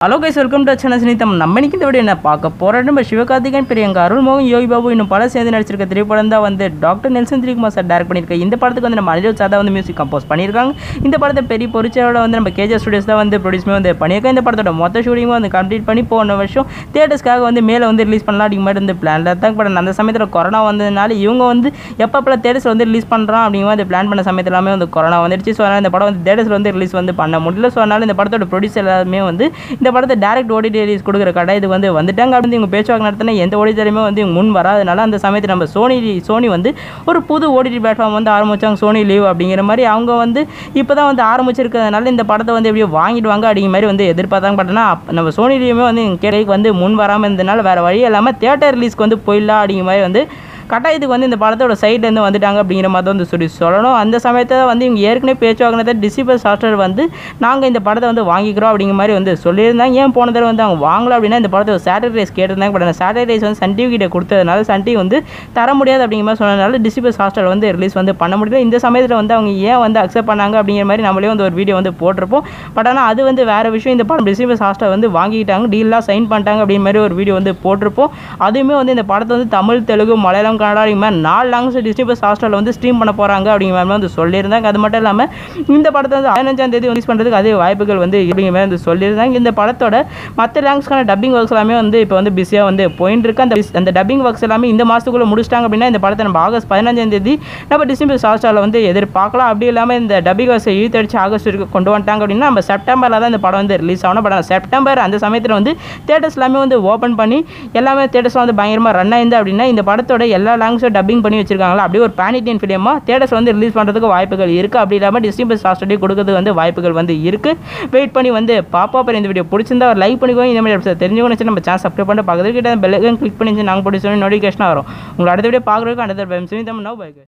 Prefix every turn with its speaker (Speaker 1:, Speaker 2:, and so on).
Speaker 1: hello guys welcome to channel சினித்தம் நம்ம இன்னைக்கு இந்த வீடியோ என்ன பார்க்க போகிறோம் நம்ம சிவகார்த்திகேயன் பிரியங்கா அருள்மோகன் யோகி பாபு இன்னும் பல சேர்ந்து நடிச்சிருக்க திரைப்படம் தான் வந்து டாக்டர் நெல்சன் திரிகுமார் சார் டேரக்ட் பண்ணியிருக்க இந்த படத்துக்கு வந்து நம்ம அனிருத் சார் தான் வந்து மியூசிக் கம்போஸ் பண்ணியிருக்காங்க இந்த படத்தை பெரிய பொறிச்சோட வந்து நம்ம கேஜே ஸ்டுடியோஸ் தான் வந்து ப்ரொடியூஸ்மே வந்து பண்ணியிருக்காங்க இந்த படத்தோட மொத்த ஷூட்டிங்கும் வந்து கம்ப்ளீட் பண்ணி போன வருஷம் தியேட்டர்ஸ்க்காக வந்து மேலே வந்து ரிலீஸ் பண்ணலாம் அப்படிங்கிற மாதிரி வந்து பிளானில் தான் படம் அந்த சமயத்தில் கொரோனா வந்ததுனால இவங்க வந்து எப்பப்போ தேட்டர்ஸ் வந்து ரிலீஸ் பண்ணுறோம் அப்படிங்கிற மாதிரி பிளான் பண்ண சமயத்தில் எல்லாமே வந்து கொரோனா வந்துடுச்சு ஸோ அதனால் இந்த படம் வந்து தேட்டர்ஸில் வந்து ரிலீஸ் வந்து பண்ண முடியல ஸோ அதனால் இந்த படத்தோட ப்ரொடியூசர் எல்லாருமே வந்து இந்த படத்தை டேரக்ட் ஓடிடி ரிலீஸ் கொடுக்குற கடை இது வந்து வந்துட்டாங்க அப்படின்னு இவங்க பேச்சுவாக்கு நடத்தின எந்த ஓடிடிலையுமே வந்து இவங்க முன் வராதனால அந்த சமயத்தில் நம்ம சோனி சோனி வந்து ஒரு புது ஓடிடி பிளாட்ஃபார்ம் வந்து ஆரம்பிச்சாங்க சோனி லீவ் அப்படிங்கிற மாதிரி அவங்க வந்து இப்போ தான் வந்து ஆரம்பிச்சிருக்கிறதுனால இந்த படத்தை வந்து எப்படியோ வாங்கிடுவாங்க அப்படிங்கிற மாதிரி வந்து எதிர்பார்த்தாங்க பட் ஆனால் அப்ப நம்ம சோனி லீவுமே வந்து எங்கள் கேடைக்கு வந்து முன் வராமல் இருந்ததுனால வேறு வழி இல்லாமல் தேட்டர் ரிலீஸ்க்கு வந்து போயிடலாம் அப்படிங்கிற மாதிரி வந்து கட்டாயத்துக்கு வந்து இந்த படத்தோட சைட்லேருந்து வந்துட்டாங்க அப்படிங்கிற மாதிரி தான் வந்து சொல்லி சொல்லணும் அந்த சமயத்தில் வந்து இவங்க ஏற்கனவே பேச்சுவாங்கினதை டிசிபல் சாஃப்ட்வேர் வந்து நாங்கள் இந்த படத்தை வந்து வாங்கிக்கிறோம் அப்படிங்கிற மாதிரி வந்து சொல்லியிருந்தாங்க ஏன் போன தடவை வந்து அவங்க வாங்கல அப்படின்னா இந்த படத்தை சேட்டலைட் ரைஸ் கேட்டிருந்தாங்க பட் அந்த சேட்டலைட் ரைஸ் வந்து சன் டிவி கிட்ட கொடுத்ததுனால சன் டிவி வந்து தர முடியாது அப்படிங்கிற மாதிரி சொன்னதுனால டிசிபல் சாஃப்ட்வேர் வந்து ரிலீஸ் வந்து பண்ண முடியல இந்த சமயத்தில் வந்து அவங்க ஏன் வந்து அக்செப்ட் பண்ணாங்க அப்படிங்கிற மாதிரி நம்மளே வந்து ஒரு வீடியோ வந்து போட்டிருப்போம் பட் ஆனால் அது வந்து வேறு விஷயம் இந்த படம் டிசிபல் சாஃப்ட்வேர் வந்து வாங்கிக்கிட்டாங்க டீல்லாம் சைன் பண்ணிட்டாங்க அப்படிங்கிற மாதிரி ஒரு வீடியோ வந்து போட்டிருப்போம் அதுவுமே வந்து இந்த படத்தை வந்து தமிழ் தெலுங்கு மலையாளம் கன்னடா அப்படிங்கிற மாதிரி நாலு லாங்குவேஜ் டிஸ்ட்ரிபியூஸ் ஹாஸ்டலில் வந்து ஸ்ட்ரீம் பண்ண போகிறாங்க அப்படிங்கிற மாதிரி வந்து சொல்லியிருந்தாங்க அது மட்டும் இல்லாமல் இந்த படத்தை வந்து பதினஞ்சாம் தேதி ரிலீஸ் பண்ணுறதுக்கு அதே வாய்ப்புகள் வந்து அப்படிங்கிற மாதிரி வந்து சொல்லியிருந்தாங்க இந்த படத்தோட மற்ற லாங்குவேஜ்க்கான டப்பிங் ஒர்க்ஸ் எல்லாமே வந்து இப்போ வந்து பிஸியாக வந்து போயின்னு இருக்கு அந்த அந்த டப்பிங் ஒர்க்ஸ் எல்லாமே இந்த மாதத்துக்குள்ளே முடிச்சிட்டாங்க அப்படின்னா இந்த படத்தை நம்ம ஆகஸ்ட் பதினஞ்சாம் தேதி நம்ம டிஸ்ட்ரிபியூஸ் ஹாஸ்டலில் வந்து எதிர்பார்க்கலாம் அப்படி இல்லாமல் இந்த டப்பிங் ஒர்க்ஸ் இழுத்தடிச்சு ஆகஸ்ட் வரைக்கும் கொண்டு வந்துட்டாங்க அப்படின்னா நம்ம செப்டம்பரில் தான் இந்த படம் வந்து ரிலீஸ் ஆகணும் பட் செப்டம்பர் அந்த சமயத்தில் வந்து தேட்டர்ஸ் எல்லாமே வந்து ஓப்பன் பண்ணி எல்லாமே தேட்டர்ஸ்லாம் வந்து பயங்கரமாக ரன் ஆயிருந்து அப்படின்னா இந்த படத்தோட எல்லா லாங்குவேஜும் டப்பிங் பண்ணி வச்சிருக்காங்களா அப்படியே ஒரு பேன் இண்டியன் ஃபிலிமாக தேட்டர்ஸ் வந்து ரிலீஸ் பண்ணுறதுக்கு வாய்ப்புகள் இருக்குது அப்படி இல்லாமல் டிஸ்ட்ரிபியூஸ் ஹாஸ்டலே கொடுக்கறதுக்கு வந்து வாய்ப்புகள் வந்து இருக்குது வெயிட் பண்ணி வந்து பாப்பா அப்புறம் இந்த வீடியோ பிடிச்சிருந்தா ஒரு லைக் பண்ணிக்கோங்க இந்த மாதிரி episode தெரிஞ்சுக்கணும் நம்ம சேனல் சப்ஸ்கிரைப் பண்ணிட்டு பக்கத்துல கிட்ட பெல்லைக்கன் கிளிக் பண்ணி நாங்கள் பிடிச்சோன்னு நோட்டிஃபிகேஷன் வரும் உங்களை அடுத்த வீடியோ பார்க்குறதுக்கு அடுத்த சுனிதம் நோ பைக்